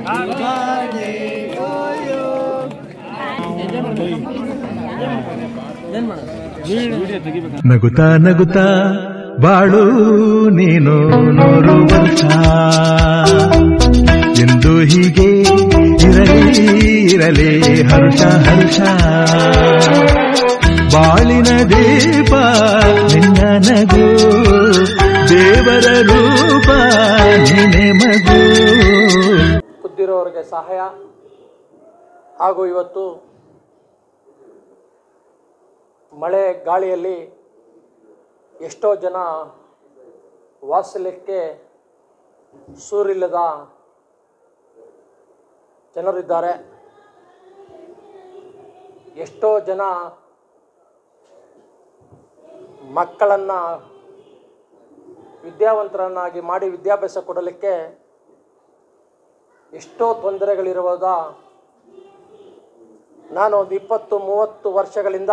ನಗುತ್ತಾ ನಗುತ್ತಾ ಬಾಳು ನೀನು ನೂರು ವರ್ಷ ಎಂದು ಹೀಗೆ ಇರಲಿ ಇರಲಿ ಹರ್ಷ ಹರ್ಷ ಬಾಳಿನ ದೀಪ ನಿನ್ನ ನಗು ದೇವರ ರೂಪ ನಿನೆ ಮಗು ಖುದ್ದಿರೋರಿಗೆ ಸಹಾಯ ಹಾಗೂ ಇವತ್ತು ಮಳೆ ಗಾಳಿಯಲ್ಲಿ ಎಷ್ಟೋ ಜನ ವಾಸಲಿಕ್ಕೆ ಸೂರಿಲ್ಲದ ಜನರಿದ್ದಾರೆ ಎಷ್ಟೋ ಜನ ಮಕ್ಕಳನ್ನು ವಿದ್ಯಾವಂತರನ್ನಾಗಿ ಮಾಡಿ ವಿದ್ಯಾಭ್ಯಾಸ ಕೊಡಲಿಕ್ಕೆ ಎಷ್ಟೋ ತೊಂದರೆಗಳಿರುವಾಗ ನಾನು ಒಂದು ಇಪ್ಪತ್ತು ಮೂವತ್ತು ವರ್ಷಗಳಿಂದ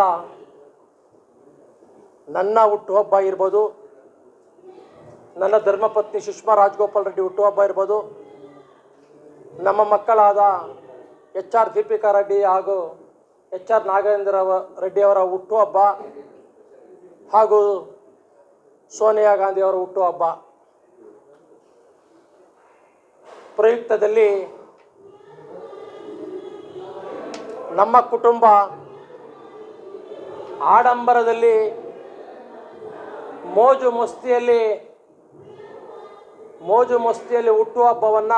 ನನ್ನ ಹುಟ್ಟುಹಬ್ಬ ಇರ್ಬೋದು ನನ್ನ ಧರ್ಮಪತ್ನಿ ಸುಷ್ಮಾ ರಾಜಗೋಪಾಲ್ ರೆಡ್ಡಿ ಹುಟ್ಟುಹಬ್ಬ ಇರ್ಬೋದು ನಮ್ಮ ಮಕ್ಕಳಾದ ಎಚ್ ಆರ್ ದೀಪಿಕಾ ರೆಡ್ಡಿ ಹಾಗೂ ಎಚ್ ಆರ್ ನಾಗೇಂದ್ರ ಅವ- ರೆಡ್ಡಿಯವರ ಹುಟ್ಟುಹಬ್ಬ ಹಾಗೂ ಸೋನಿಯಾ ಗಾಂಧಿಯವರ ಹುಟ್ಟುಹಬ್ಬ ಪ್ರಯುಕ್ತದಲ್ಲಿ ನಮ್ಮ ಕುಟುಂಬ ಆಡಂಬರದಲ್ಲಿ ಮೋಜು ಮಸ್ತಿಯಲ್ಲಿ ಮೋಜು ಮಸ್ತಿಯಲ್ಲಿ ಹುಟ್ಟುಹಬ್ಬವನ್ನು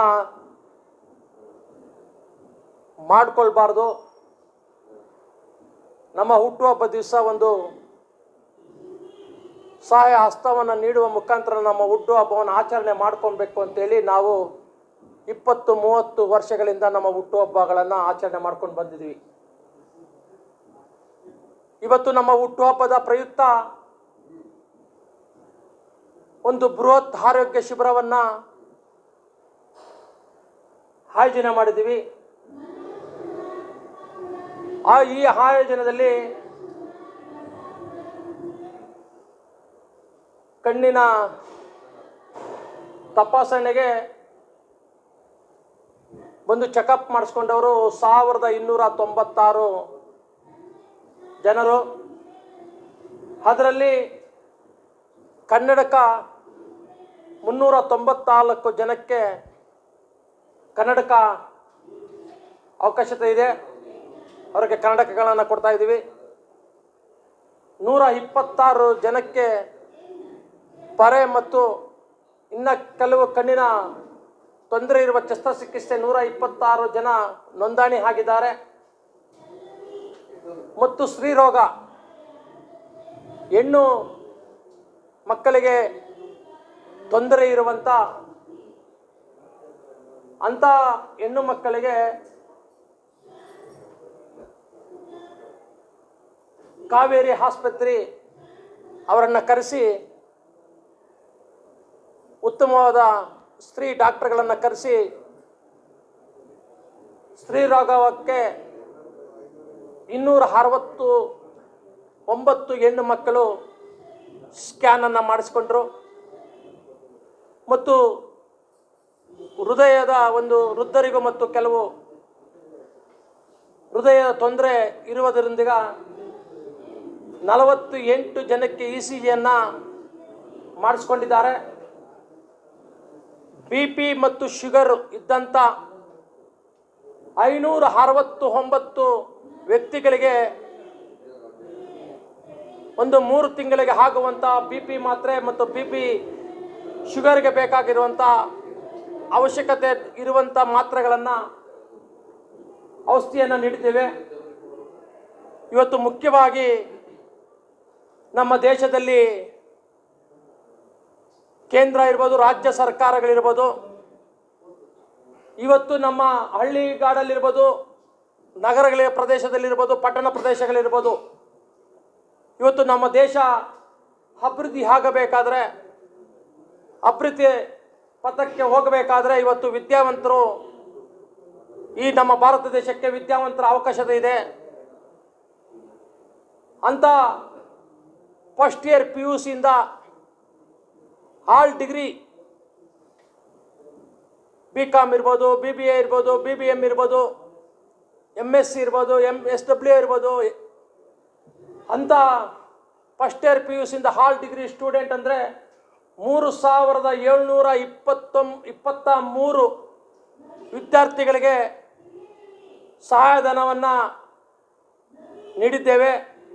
ಮಾಡಿಕೊಳ್ಬಾರ್ದು ನಮ್ಮ ಹುಟ್ಟುಹಬ್ಬ ದಿವಸ ಒಂದು ಸಹಾಯ ಹಸ್ತವನ್ನು ನೀಡುವ ಮುಖಾಂತರ ನಮ್ಮ ಹುಟ್ಟುಹಬ್ಬವನ್ನು ಆಚರಣೆ ಮಾಡ್ಕೊಬೇಕು ಅಂತೇಳಿ ನಾವು ಇಪ್ಪತ್ತು ಮೂವತ್ತು ವರ್ಷಗಳಿಂದ ನಮ್ಮ ಹುಟ್ಟುಹಬ್ಬಗಳನ್ನು ಆಚರಣೆ ಮಾಡ್ಕೊಂಡು ಬಂದಿದ್ವಿ ಇವತ್ತು ನಮ್ಮ ಹುಟ್ಟುಹಬ್ಬದ ಪ್ರಯುಕ್ತ ಒಂದು ಬೃಹತ್ ಆರೋಗ್ಯ ಶಿಬಿರವನ್ನು ಆಯೋಜನೆ ಮಾಡಿದ್ದೀವಿ ಆ ಈ ಆಯೋಜನದಲ್ಲಿ ಕಣ್ಣಿನ ತಪಾಸಣೆಗೆ ಬಂದು ಚೆಕಪ್ ಮಾಡಿಸ್ಕೊಂಡವರು ಸಾವಿರದ ಇನ್ನೂರ ತೊಂಬತ್ತಾರು ಜನರು ಅದರಲ್ಲಿ ಕನ್ನಡಕ ಮುನ್ನೂರ ತೊಂಬತ್ನಾಲ್ಕು ಜನಕ್ಕೆ ಕನ್ನಡಕ ಅವಕಾಶತೆ ಇದೆ ಅವರಿಗೆ ಕನ್ನಡಕಗಳನ್ನು ಕೊಡ್ತಾ ಇದ್ದೀವಿ ನೂರ ಇಪ್ಪತ್ತಾರು ಜನಕ್ಕೆ ಪರೆ ಮತ್ತು ಇನ್ನು ಕೆಲವು ಕಣ್ಣಿನ ತೊಂದರೆ ಇರುವ ಶಸ್ತ್ರಚಿಕಿತ್ಸೆ ನೂರ ಇಪ್ಪತ್ತಾರು ಜನ ನೋಂದಣಿ ಆಗಿದ್ದಾರೆ ಮತ್ತು ಸ್ತ್ರೀರೋಗ ಹೆಣ್ಣು ಮಕ್ಕಳಿಗೆ ತೊಂದರೆ ಇರುವಂಥ ಅಂಥ ಹೆಣ್ಣು ಮಕ್ಕಳಿಗೆ ಕಾವೇರಿ ಆಸ್ಪತ್ರೆ ಅವರನ್ನು ಕರೆಸಿ ಉತ್ತಮವಾದ ಸ್ತ್ರೀ ಡಾಕ್ಟರ್ಗಳನ್ನು ಕರೆಸಿ ಸ್ತ್ರೀ ರೋಗಕ್ಕೆ ಇನ್ನೂರ ಅರವತ್ತು ಒಂಬತ್ತು ಹೆಣ್ಣು ಮಕ್ಕಳು ಸ್ಕ್ಯಾನನ್ನು ಮಾಡಿಸ್ಕೊಂಡ್ರು ಮತ್ತು ಹೃದಯದ ಒಂದು ವೃದ್ಧರಿಗೂ ಮತ್ತು ಕೆಲವು ಹೃದಯ ತೊಂದರೆ ಇರುವುದರೊಂದಿಗ ನಲವತ್ತು ಎಂಟು ಜನಕ್ಕೆ ಇ ಸಿ ಜಿಯನ್ನು ಮಾಡಿಸ್ಕೊಂಡಿದ್ದಾರೆ ಬಿ ಪಿ ಮತ್ತು ಶುಗರ್ ಇದ್ದಂಥ ಐನೂರ ಅರವತ್ತು ಒಂಬತ್ತು ವ್ಯಕ್ತಿಗಳಿಗೆ ಒಂದು ಮೂರು ತಿಂಗಳಿಗೆ ಆಗುವಂಥ ಬಿ ಪಿ ಮಾತ್ರೆ ಮತ್ತು ಬಿ ಪಿ ಶುಗರ್ಗೆ ಬೇಕಾಗಿರುವಂಥ ಅವಶ್ಯಕತೆ ಇರುವಂಥ ಮಾತ್ರೆಗಳನ್ನು ಔಷಧಿಯನ್ನು ನೀಡಿದ್ದೇವೆ ಇವತ್ತು ಮುಖ್ಯವಾಗಿ ನಮ್ಮ ದೇಶದಲ್ಲಿ ಕೇಂದ್ರ ಇರ್ಬೋದು ರಾಜ್ಯ ಸರ್ಕಾರಗಳಿರ್ಬೋದು ಇವತ್ತು ನಮ್ಮ ಹಳ್ಳಿಗಾಡಲ್ಲಿರ್ಬೋದು ನಗರಗಳ ಪ್ರದೇಶದಲ್ಲಿರ್ಬೋದು ಪಟ್ಟಣ ಪ್ರದೇಶಗಳಿರ್ಬೋದು ಇವತ್ತು ನಮ್ಮ ದೇಶ ಅಭಿವೃದ್ಧಿ ಆಗಬೇಕಾದ್ರೆ ಅಭಿವೃದ್ಧಿ ಪಥಕ್ಕೆ ಹೋಗಬೇಕಾದ್ರೆ ಇವತ್ತು ವಿದ್ಯಾವಂತರು ಈ ನಮ್ಮ ಭಾರತ ದೇಶಕ್ಕೆ ವಿದ್ಯಾವಂತರ ಅವಕಾಶತೆ ಇದೆ ಅಂತ ಫಸ್ಟ್ ಇಯರ್ ಪಿ ಯು ಸಿಯಿಂದ ಆಲ್ ಡಿಗ್ರಿ ಬಿ ಕಾಮ್ ಇರ್ಬೋದು ಬಿ ಬಿ ಎ ಇರ್ಬೋದು ಬಿ ಬಿ ಎಮ್ ಇರ್ಬೋದು ಎಮ್ ಎಸ್ ಸಿ ಇರ್ಬೋದು ಎಮ್ ಎಸ್ ಡಬ್ಲ್ಯೂ ಇರ್ಬೋದು ಅಂಥ ಫಸ್ಟ್ ಇಯರ್ ಪಿ ಯು ಸಿಂದ ಹಾಲ್ ಡಿಗ್ರಿ ಸ್ಟೂಡೆಂಟ್ ಅಂದರೆ ಮೂರು ಸಾವಿರದ ಏಳ್ನೂರ ಇಪ್ಪತ್ತೊಂ ಇಪ್ಪತ್ತ ಮೂರು ವಿದ್ಯಾರ್ಥಿಗಳಿಗೆ ಸಹಾಯಧನವನ್ನು ನೀಡಿದ್ದೇವೆ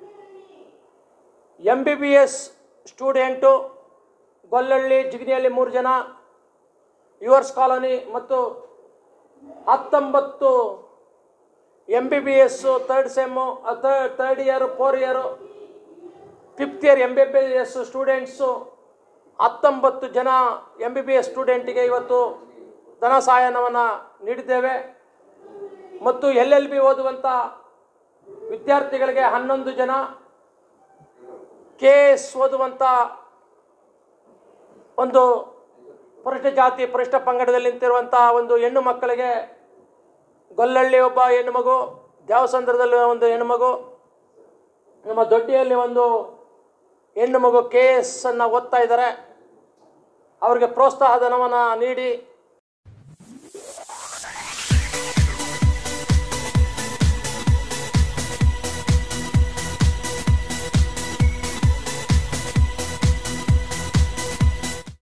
M B B S student Gollahalli ಜಿಗಣಿಯಲ್ಲಿ ಮೂರು ಜನ ಯುವರ್ಸ್ ಕಾಲೋನಿ ಮತ್ತು ಹತ್ತೊಂಬತ್ತು M B B S third sem third year four year fifth year M B B S students ಹತ್ತೊಂಬತ್ತು ಜನ ಎಮ್ ಬಿ ಬಿ ಎಸ್ ಸ್ಟೂಡೆಂಟಿಗೆ ಇವತ್ತು ಧನ ಸಹಾಯನವನ್ನು ನೀಡಿದ್ದೇವೆ ಮತ್ತು ಎಲ್ ಎಲ್ ಬಿ ಓದುವಂಥ ವಿದ್ಯಾರ್ಥಿಗಳಿಗೆ ಹನ್ನೊಂದು ಜನ ಕೆ ಎಸ್ ಓದುವಂಥ ಒಂದು ಪರಿಷ್ಠ ಜಾತಿ ಪರಿಷ್ಠ ಪಂಗಡದಲ್ಲಿ ನಿಂತಿರುವಂಥ ಒಂದು ಹೆಣ್ಣು ಮಕ್ಕಳಿಗೆ ಗೊಲ್ಲಳ್ಳಿ ಒಬ್ಬ ಹೆಣ್ಣು ಮಗು ದ್ಯಾವಸಂದ್ರದಲ್ಲಿ ಒಂದು ಹೆಣ್ಣು ಮಗು ನಮ್ಮ ದೊಡ್ಡಿಯಲ್ಲಿ ಒಂದು ಹೆಣ್ಣು ಮಗು ಕೆ ಎಸ್ ಅನ್ನು ಓದ್ತಾ ಇದ್ದಾರೆ ಅವರಿಗೆ ಪ್ರೋತ್ಸಾಹ ಧನವನ್ನು ನೀಡಿ